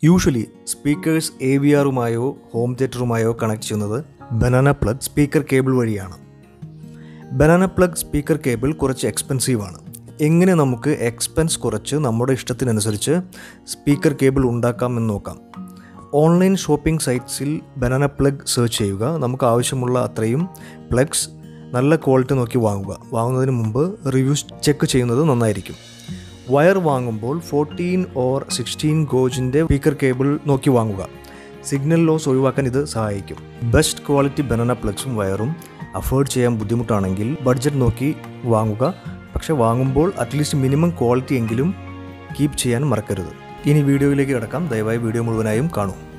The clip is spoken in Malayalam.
യൂഷ്വലി സ്പീക്കേഴ്സ് എ വി ആറുമായോ ഹോം തിയേറ്ററുമായോ കണക്ട് ചെയ്യുന്നത് ബനാന പ്ലഗ് സ്പീക്കർ കേബിൾ വഴിയാണ് ബനാന പ്ലഗ് സ്പീക്കർ കേബിൾ കുറച്ച് എക്സ്പെൻസീവ് ആണ് എങ്ങനെ നമുക്ക് എക്സ്പെൻസ് കുറച്ച് നമ്മുടെ ഇഷ്ടത്തിനനുസരിച്ച് സ്പീക്കർ കേബിൾ ഉണ്ടാക്കാം എന്ന് നോക്കാം ഓൺലൈൻ ഷോപ്പിംഗ് സൈറ്റ്സിൽ ബനാന പ്ലഗ് സെർച്ച് ചെയ്യുക നമുക്ക് ആവശ്യമുള്ള അത്രയും പ്ലഗ്സ് നല്ല ക്വാളിറ്റി നോക്കി വാങ്ങുക വാങ്ങുന്നതിന് മുമ്പ് റിവ്യൂസ് ചെക്ക് ചെയ്യുന്നത് നന്നായിരിക്കും വയർ വാങ്ങുമ്പോൾ ഫോർട്ടീൻ ഓർ സിക്സ്റ്റീൻ ഗോജിൻ്റെ സ്പീക്കർ കേബിൾ നോക്കി വാങ്ങുക സിഗ്നൽ ലോസ് ഒഴിവാക്കാൻ ഇത് സഹായിക്കും ബെസ്റ്റ് ക്വാളിറ്റി ബനാന പ്ലഗ്സും വയറും അഫോർഡ് ചെയ്യാൻ ബുദ്ധിമുട്ടാണെങ്കിൽ ബഡ്ജറ്റ് നോക്കി വാങ്ങുക പക്ഷെ വാങ്ങുമ്പോൾ അറ്റ്ലീസ്റ്റ് മിനിമം ക്വാളിറ്റി എങ്കിലും കീപ്പ് ചെയ്യാൻ മറക്കരുത് ഇനി വീഡിയോയിലേക്ക് കിടക്കാം ദയവായി വീഡിയോ മുഴുവനായും കാണൂ